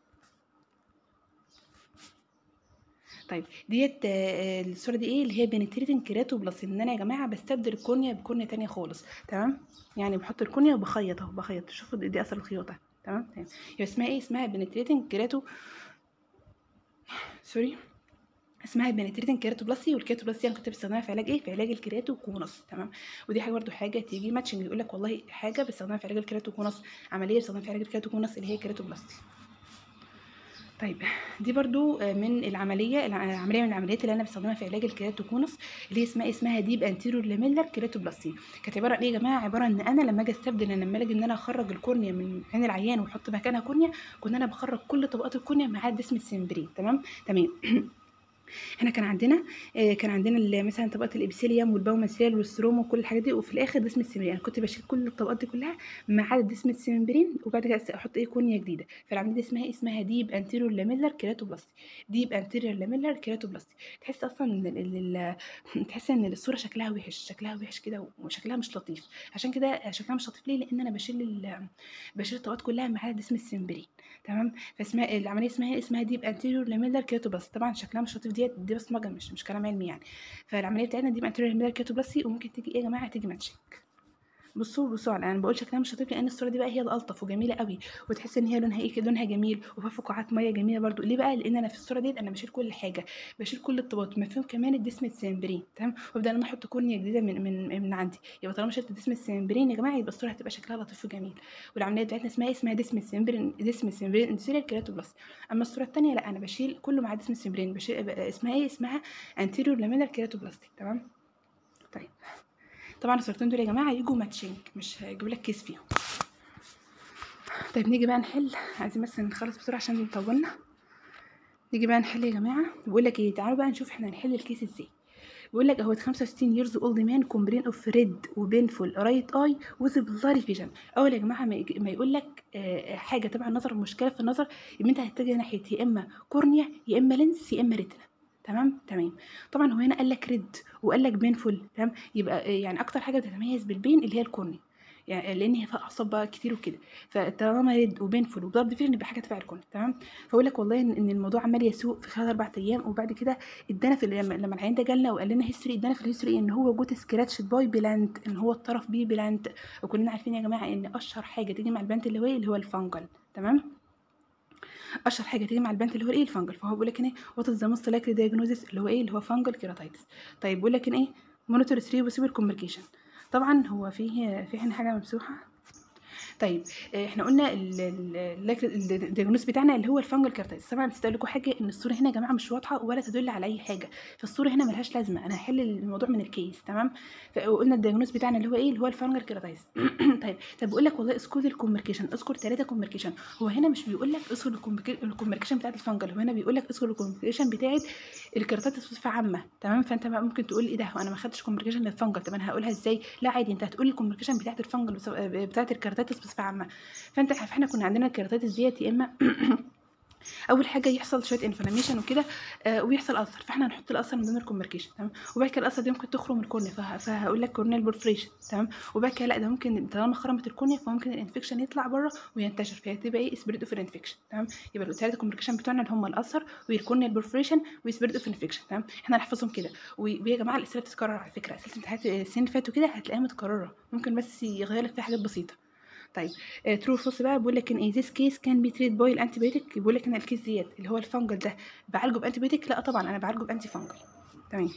طيب ديت الصوره دي ايه اللي هي بنتريتنج كيراتو بلس ان انا يا جماعه بستبدل الكورنيا بكورنيا تانية خالص تمام يعني بحط الكورنيا وبخيط اهو بخيط شوفوا دي اثر الخياطه تمام تمام يبقى اسمها ايه اسمها بنتريتنج كيراتو سوري اسمها بنتريتنج كيراتو بلاسي والكيراتو بلاسي انا كنت بستخدمها في علاج ايه في علاج الكيراتو كونس تمام ودي حاجه برده حاجه تيجي ماتشنج يقول لك والله حاجه بستخدمها في علاج الكيراتو كونس عمليه بستخدمها في علاج الكيراتو كونس اللي هي كيراتو بلاسي طيب دي برضو من العمليه العمليه من العمليات اللي انا بستخدمها في علاج الكيراتوكونس اللي هي اسمها اسمها ديب انتيريور لاميلر كيراتوبلاستي كانت عباره عن ايه يا جماعه عباره ان انا لما اجي استبدل انا لما اجي ان انا اخرج الكورنيا من عين العيان واحط مكانها كورنيا كنت انا بخرج كل طبقات الكورنيا ما عدا اسم السمبرين تمام تمام احنا كان عندنا آه كان عندنا مثلا طبقه الابسيليوم والباوماسيال والستروما وكل الحاجات دي وفي الاخر دسم السمبرين انا كنت بشيل كل الطبقات دي كلها ما عدا دسم السمبرين وبعد كده احط ايه كورنيا جديده فالعمليه دي اسمها اسمها ديب انتيريور لاميلر كيراتوبلاستي ديب انتيريور لاميلر كيراتوبلاستي تحس اصلا ان تحس ان الصوره شكلها وحش شكلها وحش كده وشكلها مش لطيف عشان كده شكلها مش لطيف ليه لان انا بشيل بشيل الطبقات كلها ما عدا دسم السمبرين تمام فاسمها العمليه اسمها اسمها ديب انتيريور لاميلر كيراتوبلاستي طبعا شكلها مش لطيف ديت دي بس مجا مش مش كلام علمي يعني فالعمليه بتاعتنا دي انتيريور لاميلر كيراتوبلاستي وممكن تيجي ايه يا جماعه تيجي ماتشنج بصوا بصوا على انا بقول شكلها مش لطيف لان الصوره دي بقى هي الالطف وجميله قوي وتحس ان هي لونها ايه كده لونها جميل وفيها فقاعات ميه جميله برضو ليه بقى لان انا في الصوره ديت انا بشيل كل حاجه بشيل كل الطبقات مفهوم كمان الدسم السامبرين تمام وابدا انا احط كورنيا جديده من من من عندي يبقى طالما شلت الدسم السامبرين يا جماعه يبقى الصوره هتبقى شكلها لطيف وجميل والعمليه بتاعتنا اسمها اسمها دسم السامبرين دسم السامبرين انتيريال كيراتوبلاست اما الصوره الثانيه لا انا بشيل كله مع دسم السامبرين بشيل اسمها ايه اسمها انتيريور لامينال كيراتوبلاستي تمام طيب طبعا الصورتين دول يا جماعه يجوا ماتشنج مش هجيب لك كيس فيهم طيب نيجي بقى نحل عايزين بس نخلص بسرعه عشان طولنا نيجي بقى نحل يا جماعه بيقول لك ايه تعالوا بقى نشوف احنا هنحل الكيس ازاي بيقول لك اهو 65 years old man complain of red وبينفول right eye with blurry vision اول يا جماعه ما ما يقول لك آه حاجه تبع النظر مشكله في النظر يبقى انت هتتجه ناحيه يا اما كورنيا يا اما لينس يا اما ريتنا تمام تمام طبعا هو هنا قال لك ريد وقال لك بينفول تمام يبقى يعني اكتر حاجه بتتميز بالبين اللي هي الكورنيا يعني لان هي فيها اعصاب بقى كتير وكده فطالما ريد وبينفول وبلارد فيجن يبقى حاجه تبع الكورنيا تمام فاقول لك والله ان الموضوع عمال يسوق في خلال اربع ايام وبعد كده ادانا في لما, لما العيان ده جالنا وقال لنا هيستوري ادانا في الهيستوري ان هو جوت سكراتش باي بلانت ان هو اتطرف بيه بلانت وكلنا عارفين يا جماعه ان اشهر حاجه تيجي مع البلانت اللي هو اللي هو الفانجل تمام اشهر حاجه تيجي مع البنت اللي هو ايه الفانجل فهو بيقول لك ايه وات از ذا موست لايكلي دايجنوزس اللي هو ايه اللي هو فانجل كيراتايتس طيب بيقول لك ايه مونيتور 3 بوسيبل كومبليكيشن طبعا هو فيه في هنا حاجه ممسوحه طيب احنا قلنا الدياجنوز بتاعنا اللي هو الفانجل كارتايتس طبعا بتستقل لكم حاجه ان الصوره هنا يا جماعه مش واضحه ولا تدل على اي حاجه فالصوره هنا ملهاش لازمه انا هحل الموضوع من الكيس تمام فقلنا الدياجنوز بتاعنا اللي هو ايه اللي هو الفانجل كارتايتس طيب طب بقول لك والله اذكر الكوميركيشن اذكر ثلاثه كوميركيشن هو هنا مش بيقول لك اذكر الكوميركيشن بتاعت الفانجل هو هنا بيقول لك اذكر الكوميركيشن بتاعت الكارتايتس بصفه عامه تمام فانت ممكن تقول ايه ده وانا ما خدتش كوميركيشن للفانجل طب انا هقولها ازاي لا عادي انت هتقول الكوميركيشن بتاعت الفانجل بتاعت الكارتايتس بصفه عامه فانت احنا كنا عندنا الكيراتيتس ديت يا اما اول حاجه يحصل شويه انفلاميشن وكده آه ويحصل اثر فاحنا هنحط الاثر من ضمن الكوميركيشن تمام وبعد كده الاثر دي ممكن تخرج من الكورنيا فهقول لك كورنيال بورفريشن تمام وبعد كده لا ده ممكن طالما خرمت الكورنيا فممكن الانفكشن يطلع بره وينتشر فهتبقى ايه سبريد اوف انفكشن تمام يبقى الثلاثه كوميركيشن بتوعنا اللي هم الاثر والكورنيال بورفريشن وسبريد اوف انفكشن تمام احنا هنحفظهم كده ويا جماعه الاسئله بتتكرر على فكره اسئله امتحانات السنين اللي فاتوا كده هتلاقيها متكرره ممكن بس يغير لك فيها حاجات بسيطه طيب ترو فوس بقى بيقول لك ان ايه ذيس كيس كان بي تريد باي الانتيبيوتيك بيقول لك ان الكيس ديت اللي هو الفنجل ده بعالجه بانتيبيوتيك لا طبعا انا بعالجه بانتي فنجل تمام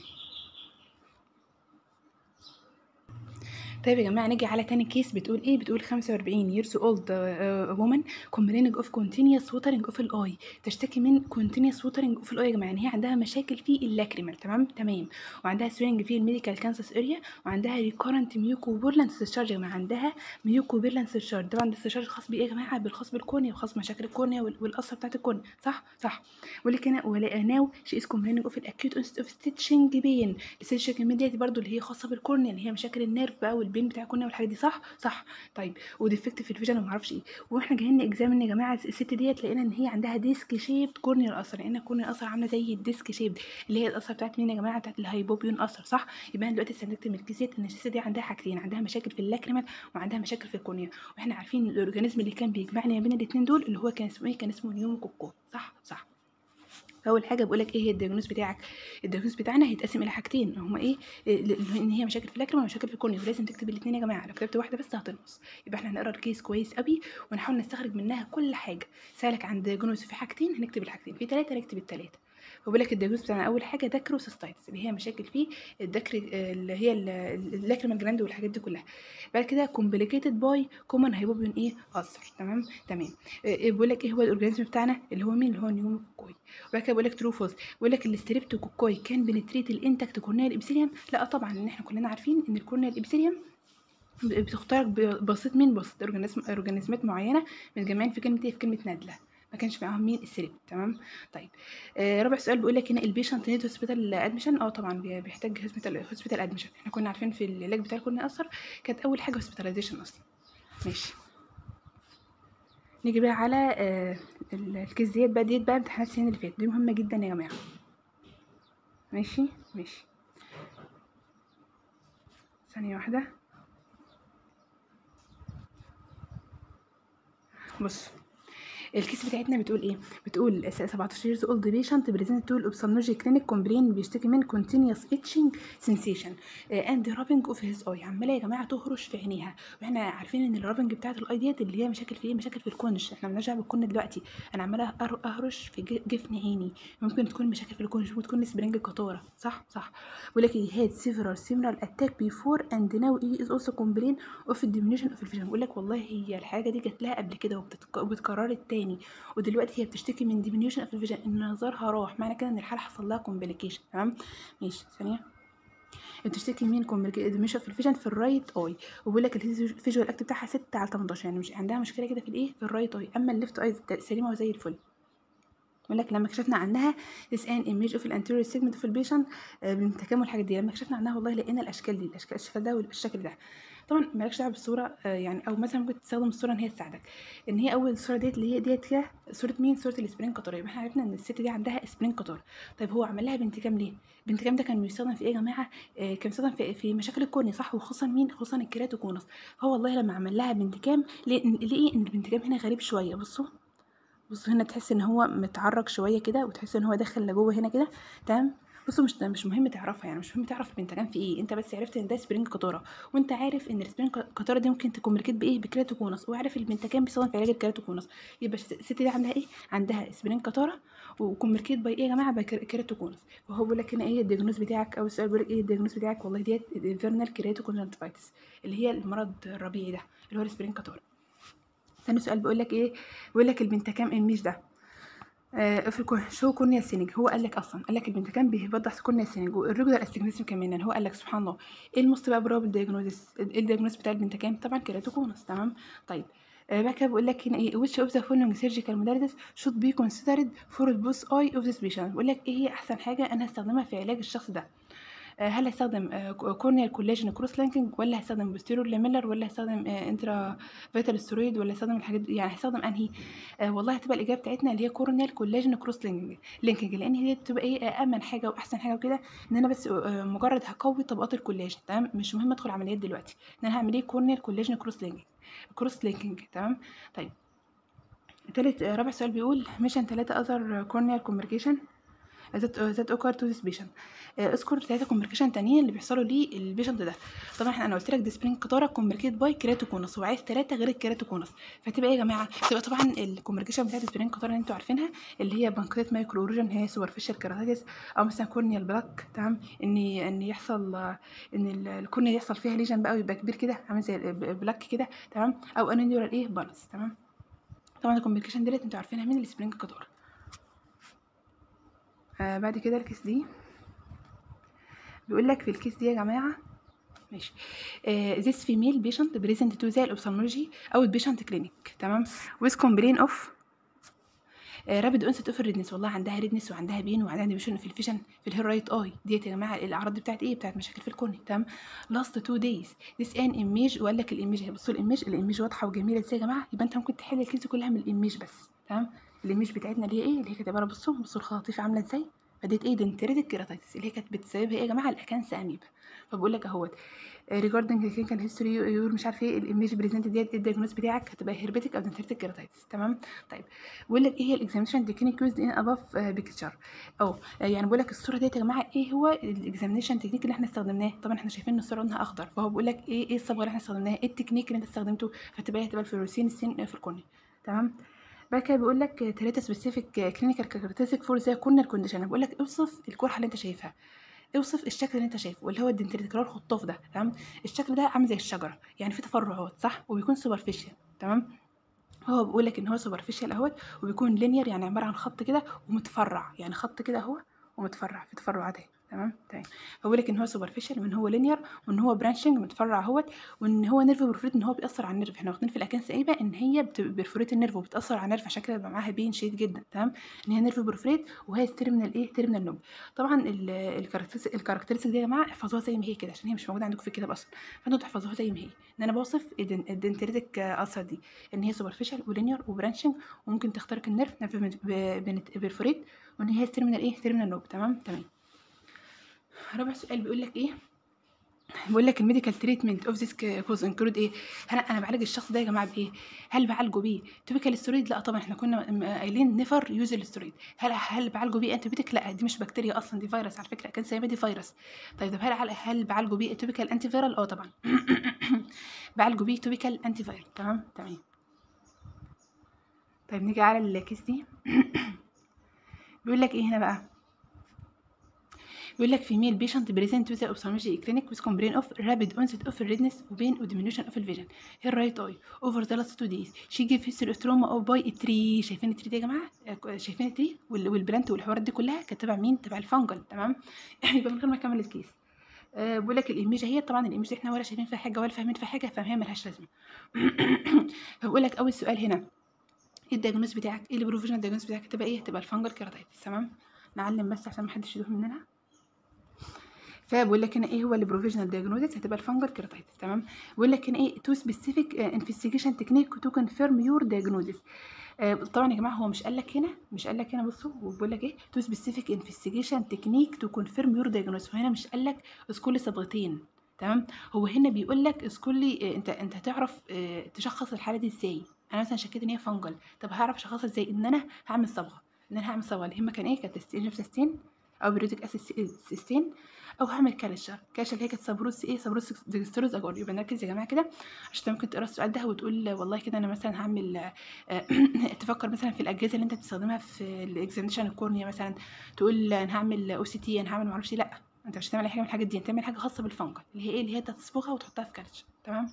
طيب يا جماعه نيجي على تاني كيس بتقول ايه بتقول 45 years old uh, woman complaining of continuous watering of الاي تشتكي من continuous watering of الاي يا جماعه يعني هي عندها مشاكل في اللاكريمال تمام تمام وعندها سوينج في الميديكال كانسس اريا وعندها ريكورنت ميوكو بيرلانس ديسشارج يا جماعه عندها ميوكو بيرلانس ديسشارج طبعا الديسشارج خاص بايه يا جماعه بالخاص بالكورنيا وخاص مشاكل الكورنيا والاثر بتاعت الكورنيا صح صح ولكن ولا ناو شي از complaining of الاكيوت اوف ستيتشنج بين الستيتشنج ديت برضو اللي هي خاصه بالكورنيا اللي هي مشاكل النيرف بقى والبين بتاع الكورنيا والحاجات دي صح صح طيب وديفكت في الفيجن وما اعرفش ايه واحنا جايين اكزامن يا جماعه الست ديت لقينا ان هي عندها ديسك شيبد كورنيال اثر لقينا كورنيال اثر عامله زي الديسك شيبد اللي هي الاثر بتاعت مين يا جماعه بتاعت الهايبوبيون اثر صح يبقى انا دلوقتي استنتجت من الكيسات ان الست دي عندها حاجتين عندها مشاكل في اللاكريمال وعندها مشاكل في الكورنيا واحنا عارفين الاورجانيزم اللي كان بيجمعني ما بين الاثنين دول اللي هو كان اسمه ايه كان اسمه نيوموكوكو صح صح فاول حاجه بقول لك ايه هي الدياجنوز بتاعك الدياجنوز بتاعنا هيتقسم الى حاجتين هما ايه ان هي مشاكل في الاكل ومشاكل في الكورنيا ولازم تكتب الاثنين يا جماعه لو كتبت واحده بس هتنقص يبقى احنا هنقرا الكيس كويس قوي ونحاول نستخرج منها كل حاجه سالك عن دياجنوز في حاجتين هنكتب الحاجتين في ثلاثه نكتب الثلاثه فبقول لك الدياجنوز بتاعنا اول حاجه داكروسيستايتس اللي هي مشاكل في الدكر اللي هي اللاكريمال جراند والحاجات دي كلها بعد كده كومبليكيتد باي كومن هايبوبيون ايه اثر تمام تمام بيقول لك ايه هو الاورجانيزم بتاعنا اللي هو مين اللي هو نيوموكوكوي وبعد كده بيقول لك تروفوز بيقول لك الستريبتوكوكوي كان بنتريت الانتكت كورنيال ابسيليوم لا طبعا ان احنا كلنا عارفين ان الكورنيال ابسيليوم بتخترق بسيط مين بسيط اورجانيزم اورجانيزمات معينه متجمعين في كلمه ايه في كلمه نادله ما كانش معاهم مين السريب تمام طيب آه رابع سؤال بيقول لك هنا البيشنت نيد هوسبيتال ادميشن اه طبعا بيحتاج هوسبيتال هوسبيتال ادميشن احنا كنا عارفين في العلاج بتاع الكورنيا اثر كانت اول حاجه هوسبيتاليزيشن اصلا ماشي نيجي بقى على آه الكيس ديت بقى ديت بقى امتحانات السنين اللي فاتت دي مهمه جدا يا جماعه ماشي ماشي ثانيه واحده بص الكيس بتاعتنا بتقول ايه بتقول 17 years old patient presented to ophthalmology clinic complain بيشتكي من continuous itching sensation and rubbing of his eye عماله يا جماعه تهرش في عينيها واحنا عارفين ان الرابنج بتاعت الاي ديت اللي هي مشاكل في ايه مشاكل في الكونش احنا مالناش دعوه بالكون دلوقتي انا عماله أر- اهرش في ج- جفن عيني ممكن تكون مشاكل في الكونش ممكن تكون سبرينج كتاره صح صح بيقول لك he had several similar attack before and now he is also complain of diminution of vision بيقول لك والله هي الحاجه دي جات لها قبل كده وبتتك- وبتكررت تاني ودلوقتي هي بتشتكي من diminution of vision ان نظرها راح معنى كده ان الحاله حصل لها complication تمام ماشي ثانيه بتشتكي من كومبليكيشن في الفيجن في الرايت اي وبيقول لك الفيجوال اكت بتاعها 6 على 18 يعني مش عندها مشكله كده في الايه في الرايت اي اما الليفت اي سليمه وزي الفل بيقول لك لما كشفنا عنها this an image of الانتيريور segment في البيشن بالتكامل الحاجات دي لما كشفنا عنها والله لقينا الاشكال دي الاشكال الشكل ده والشكل ده طبعا مالكش دعوه بالصوره آه، يعني او مثلا ممكن تستخدم الصوره ان هي تساعدك ان هي اول صوره ديت اللي هي ديت كده صوره مين صوره السبرين قطار يبقى احنا عرفنا ان الست دي عندها سبرين قطار طيب هو عمل لها بنتكام ليه بنتكام ده كان بيستخدم في ايه يا جماعه آه كان بيستخدم في, في مشاكل الكورنيا صح وخصوصا مين خصوصا الكيراتوكونس فهو والله لما عمل لها بنتكام لقي لقي ان البنتكام هنا غريب شويه بصوا بصوا هنا تحس ان هو متعرج شويه كده وتحس ان هو داخل لجوه هنا كده تمام بصوا مش مش مهم تعرفها يعني مش مهم تعرف البنتاجان في ايه انت بس عرفت ان ده سبرينج قطاره وانت عارف ان السبرينج قطاره دي ممكن تكومبليكيت بايه بكراتوكونس وعارف البنتاجان بيستخدم في علاج الكراتوكونس يبقى الست دي عندها ايه عندها سبرينج قطاره وكومبليكيت باي ايه يا جماعه بكراتوكونس وهو بيقول لك هنا ايه الدياجنوز بتاعك او السؤال بيقول لك ايه الدياجنوز بتاعك والله ديت فيرنال كراتوكونجنتيفايتس اللي هي المرض الربيعي ده اللي هو السبرينج قطاره تاني سؤال بيقول لك ايه بيقول لك البنتكام الميش ده آه في الكون شو كورنيا السينج هو قال لك اصلا قال لك البنتكام بيوضح كورنيا السينج والريجولار استجناسم كمان يعني هو قال لك سبحان الله ايه الموست بقى بروبل دايجنوزس ايه الدايجنوز بتاع البنتكام طبعا كيراتوكونس تمام طيب آه بقى كده بيقول لك هنا ايه which of the following surgical modalities should be considered for both eye of this patient بيقول لك ايه هي احسن حاجه انا هستخدمها في علاج الشخص ده آه، هل هستخدم كورنيال كولاجين كروس لينكينج ولا هستخدم بوستيرور لاميلر ولا هستخدم انترا فيتال سترويد ولا هستخدم الحاجات دي يعني هستخدم انهي آه والله هتبقى الاجابه بتاعتنا اللي هي كورنيال كولاجين كروس لينكينج لينكينج لان هي بتبقى ايه امن حاجه واحسن حاجه وكده ان انا بس آه مجرد هقوي طبقات الكولاجين تمام مش مهم ادخل عمليات دلوقتي ان انا هعمل ايه كورنيال كولاجين كروس لينكينج كروس لينكينج تمام طيب تالت آه، رابع سؤال بيقول ميشن تلاتة اذر كورنيال كومبليكيشن ذات ذات اوكر تو ذيس بيشنت اذكر ثلاثه كومبليكيشن تانيين اللي بيحصلوا للبيشنت ده طبعا احنا انا قلت لك ديسبلين قطاره كومبليكيت باي كيراتوكونس هو عايز ثلاثه غير الكيراتوكونس فتبقى ايه يا جماعه تبقى طبعا الكومبليكيشن بتاعت ديسبلين قطاره اللي انتوا عارفينها اللي هي بانكريت مايكرو اوروجن هي سوبرفيشال كيراتيتس او مثلا كورنيال بلاك تمام ان ان يحصل آه، ان ال- الكورنيا يحصل فيها ليجن بقى ويبقى كبير كده عامل زي البلاك كده تمام او انيورال ايه بالانس تمام طبعا الكومبليكيشن ديت انتوا عارفينها من السبرينج قطاره آه بعد كده الكيس دي بيقول لك في الكيس دي يا جماعه ماشي آه this female patient present to the ophthalmology او patient clinic تمام with complaint of رابد انست اوف الريدنس والله عندها ريدنس وعندها بين وعندها ديميشن في الفيجن في الهير رايت اي ديت يا جماعه الاعراض دي بتاعت ايه بتاعت مشاكل في الكورنيا تمام لاست تو دايز ذيس ان ايميج وقال لك الايميج بصوا الايميج الايميج واضحه وجميله ازاي يا جماعه يبقى انت ممكن تحل الكيس كلها من الايميج بس تمام الايميج بتاعتنا اللي هي ايه اللي هي كانت عباره بصوا بصوا الخطاطيف عامله ازاي فديت ايه دنتريتك كيراتايتس اللي هي كانت بتسببها ايه يا جماعه الاكانس اميبا فبقول لك اهوت ريجاردنج كلينيكال هيستوري يور مش عارف ايه الايميج بريزنت ديت الدياجنوز بتاعك هتبقى هيربيتك او دنتريتك كيراتايتس تمام طيب بيقول لك ايه هي الاكزامينشن تكنيك يوزد ان اباف بيكتشر او يعني بيقول لك الصوره ديت يا جماعه ايه هو الاكزامينشن تكنيك اللي احنا استخدمناه طبعا احنا شايفين ان الصوره لونها اخضر فهو بيقول لك ايه ايه الصبغه اللي احنا استخدمناها ايه التكنيك اللي انت استخدمته فتبقى هتبقى الفلوروسين السين في الكورنيا تمام بعد كده بيقول لك ثلاثه سبيسيفيك كلينيكال كاركترستيك فور ذا كورنر كونديشن بيقول لك اوصف القرحه اللي انت شايفها اوصف الشكل اللي انت شايفه واللي هو الدنتريت اللي هو الخطاف ده تمام الشكل ده عامل زي الشجره يعني في تفرعات صح وبيكون سوبرفيشال تمام هو بيقول لك ان هو سوبرفيشال اهوت وبيكون لينير يعني عباره عن خط كده ومتفرع يعني خط كده اهو ومتفرع في تفرعات اهي تمام تمام فبقول لك ان هو سوبرفيشال وان هو لينير وان هو برانشنج متفرع اهوت وان هو نيرف بروفريت ان هو بيأثر على النيرف احنا واخدين في الاكانس ايه بقى ان هي بيرفوريت النيرف وبتأثر على النيرف عشان كده بيبقى معاها بين شديد جدا تمام ان هي نيرف بروفريت وهي تيرمينال ايه تيرمينال نوب طبعا الكاركترستيك دي يا جماعه احفظوها زي ما هي كده عشان هي مش موجوده عندكم في الكتاب اصلا فانتوا تحفظوها زي ما هي ان انا بوصف الدنتريتك اثر دي ان هي سوبرفيشال ولينير وبرانشنج وممكن تخترق النيرف نيرف بيرفوريت وان هي تيرمينال ايه تيرمينال نوب تمام تمام رابع سؤال بيقول لك ايه بيقول لك الميديكال تريتمنت اوف ذيس كوز انكلود ايه هل انا بعالج الشخص ده يا جماعه بايه هل بعالجه بيه توبيكال سترويد لا طبعا احنا كنا م- قايلين نيفر يوز السترويد هل هل بعالجه بيه انتيبيوتيك لا دي مش بكتيريا اصلا دي فيروس على فكره كان سيما دي فيروس طيب طب هل عل- هل بعالجه بيه توبيكال انتي فيرال اه طبعا بعالجه بيه توبيكال انتي فيرال تمام تمام طيب نيجي على الكيس دي بيقول لك ايه هنا بقى بيقول لك female patient present with the ophthalmology clinic with complaint of rapid onset of redness وبين و diminution of vision her right eye over the last two days she gave history of trauma of by a tree شايفين التري ده يا جماعه آه، شايفين التري وال- والبلانت والحوارات دي كلها كانت تبع مين تبع الفنجل تمام يبقى من غير ما اكمل الكيس آه، بيقول لك الايميج هي طبعا الايميج دي احنا ولا شايفين فيها حاجه ولا فاهمين فيها حاجه فهي ملهاش لازمه فبقول لك اول سؤال هنا ايه الدياجنوز بتاعك ايه البروفيشنال دياجنوز بتاعك هتبقى ايه هتبقى الفنجل كيراتايتس تمام نعلم بس عشان محدش يدوه مننا فبقول لك هنا ايه هو البروفيشنال دياجنوزيس هتبقى الفنجل كيراتايتس تمام بقول لك هنا ايه تو سبيسيفيك انفستيجيشن تكنيك تو كونفيرم يور دياجنوزيس طبعا يا جماعه هو مش قال لك هنا مش قال لك هنا بصوا هو بيقول لك ايه تو سبيسيفيك انفستيجيشن تكنيك تو كونفيرم يور دياجنوزيس وهنا مش قال لك اذكر لي صبغتين تمام هو هنا بيقول لك اذكر لي آه، انت انت هتعرف آه، تشخص الحاله دي ازاي انا مثلا شكيت ان هي فنجل طب هعرف اشخصها ازاي ان انا هعمل صبغه ان انا هعمل صبغه اللي هي كان ايه كانت ستين او بريودك اسيستين او هعمل كالشر كالشر اللي هي كانت سبروس ايه سبروس ديجستروز اجور يبقى نركز يا جماعه كده عشان ممكن تقرا السؤال ده وتقول والله كده انا مثلا هعمل آه، تفكر مثلا في الاجهزه اللي انت بتستخدمها في الاكزامينشن الكورنيا مثلا تقول انا هعمل او سي تي انا هعمل معرفش إيه. لا انت مش هتعمل اي حاجه من الحاجات دي انت تعمل حاجه خاصه بالفنجل اللي هي ايه اللي هي تصبغها وتحطها في كالشر تمام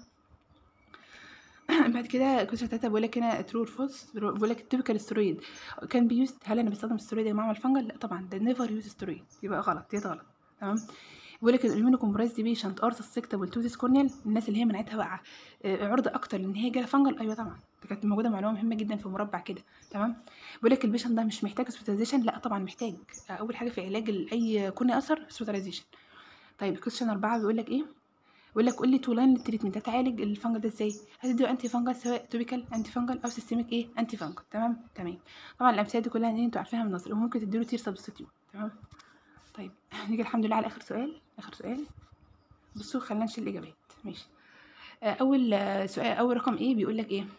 بعد كده كويشن تلاته بيقول لك هنا ترو اور فولس بيقول لك التوبيكال سترويد كان بيوز هل انا بستخدم سترويد يا جماعه مع الفنجل لا طبعا ده نيفر يوز سترويد يبقى غلط دي غلط تمام بيقول لك الاميونو كومبرايز دي بيشنت ار سسكتبل تو ذيس كورنيال الناس اللي هي مناعتها واقعه آه، عرضه اكتر لان هي جالها فنجل ايوه طبعا دي كانت موجوده معلومه مهمه جدا في مربع كده تمام بيقول لك البيشنت ده مش محتاج هوسبيتاليزيشن لا طبعا محتاج آه، اول حاجه في علاج ال- اي كورنيا اثر هوسبيتاليزيشن طيب كويشن أربعة بيقول لك ايه بيقول لك قول لي تو لاين التريتمنت هتعالج الفنجل ده ازاي هتدي انتي فنجل سواء توبيكال انتي فنجل او سيستميك ايه انتي فنجل تمام تمام طبعا الامثله دي كلها ان انتوا عارفينها من النظر وممكن تديله تير سبستيتيوت تمام طيب نيجي الحمد لله على اخر سؤال اخر سؤال بصوا خلينا نشيل الاجابات ماشي آه، اول آه، سؤال اول رقم ايه بيقول لك ايه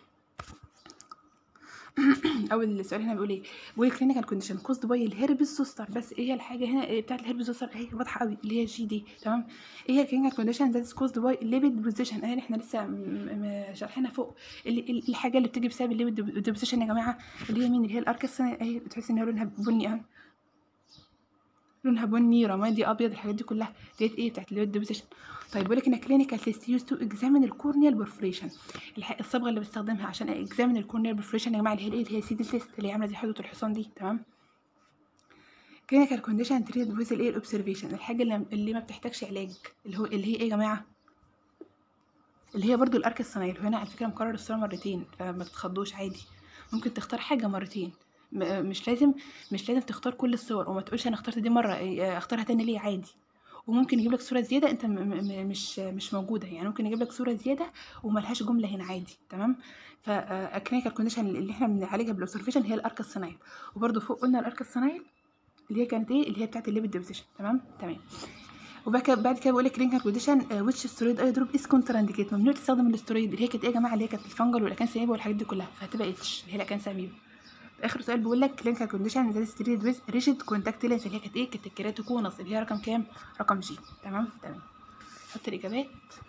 اول سؤال هنا بيقول ايه بيقول كلينيكال كونديشن كوزد باي الهربس زوستر بس ايه هي الحاجه هنا إيه بتاعت الهربس زوستر اهي واضحه قوي اللي هي جي دي تمام ايه هي الكلينيكال كونديشن ذات كوزد باي الليبيد بوزيشن اهي احنا لسه م- م- شارحينها فوق ال- ال- الحاجه اللي بتيجي بسبب الليبيد بوزيشن يا جماعه اللي هي مين اللي هي الاركس اهي بتحس ان هي لونها بني اهي لونها بني رمادي ابيض الحاجات دي كلها ديت ايه بتاعت الليبيد بوزيشن طيب بيقول لك ان كلينيكال تيست يوز تو اكزامين الكورنيال برفوريشن الصبغه اللي بستخدمها عشان اكزامين الكورنيال برفوريشن يا جماعه اللي هي الايه اللي هي سيدل تيست اللي هي عامله زي حدوه الحصان دي تمام كلينيكال كونديشن تريد ويز الايه الاوبزرفيشن الحاجه اللي, اللي ما بتحتاجش علاج اللي هو اللي هي ايه يا جماعه اللي هي برضو الارك الصنايل وهنا على فكره مكرر الصوره مرتين فما تتخضوش عادي ممكن تختار حاجه مرتين م- مش لازم مش لازم تختار كل الصور وما تقولش انا اخترت دي مره إيه، اختارها تاني ليه عادي وممكن يجيب لك صوره زياده انت م م مش مش موجوده يعني ممكن يجيب لك صوره زياده وملهاش جمله هنا عادي تمام فالكلينيكال كونديشن اللي احنا بنعالجها بالاوبزرفيشن هي الارك الصنايل وبرده فوق قلنا الارك الصنايل اللي هي كانت ايه اللي هي بتاعت الليبيد ديبوزيشن تمام تمام وبعد كده بعد كده بقول لك كلينيكال كونديشن ويتش سترويد اي دروب از كونتر انديكيت ممنوع تستخدم الاسترويد اللي هي كانت ايه يا جماعه اللي هي كانت الفنجل والاكان ساميبا والحاجات دي كلها فهتبقى اتش اللي هي الاكان ساميبا اخر سؤال بيقول لك كلينيكال كونديشن ذات ستريد ويز ريجيد كونتاكت لينس اللي هي كانت ايه كانت الكيراتوكونس اللي هي رقم كام رقم جي تمام تمام حط الاجابات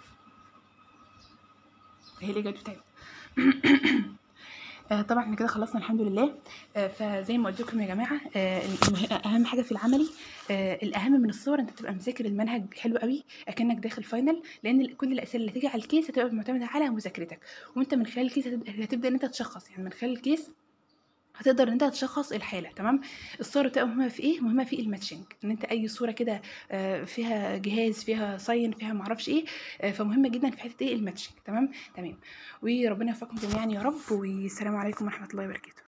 هي الاجابات بتاعتنا آه، طبعا احنا كده خلصنا الحمد لله آه، فزي ما قلت لكم يا جماعه آه، المه- اهم حاجه في العملي آه، الاهم من الصور انت تبقى مذاكر المنهج حلو قوي اكنك داخل فاينل لان ال- كل الاسئله اللي تيجي على الكيس هتبقى معتمده على مذاكرتك وانت من خلال الكيس هتبدا, هتبدأ ان انت تشخص يعني من خلال الكيس هتقدر ان انت تشخص الحاله تمام الصوره بتبقى مهمه في ايه مهمه في الماتشنج ان انت اي صوره كده آه، فيها جهاز فيها ساين فيها معرفش ايه آه، فمهمه جدا في حته ايه الماتشنج تمام تمام وربنا يوفقكم جميعا يا رب والسلام عليكم ورحمه الله وبركاته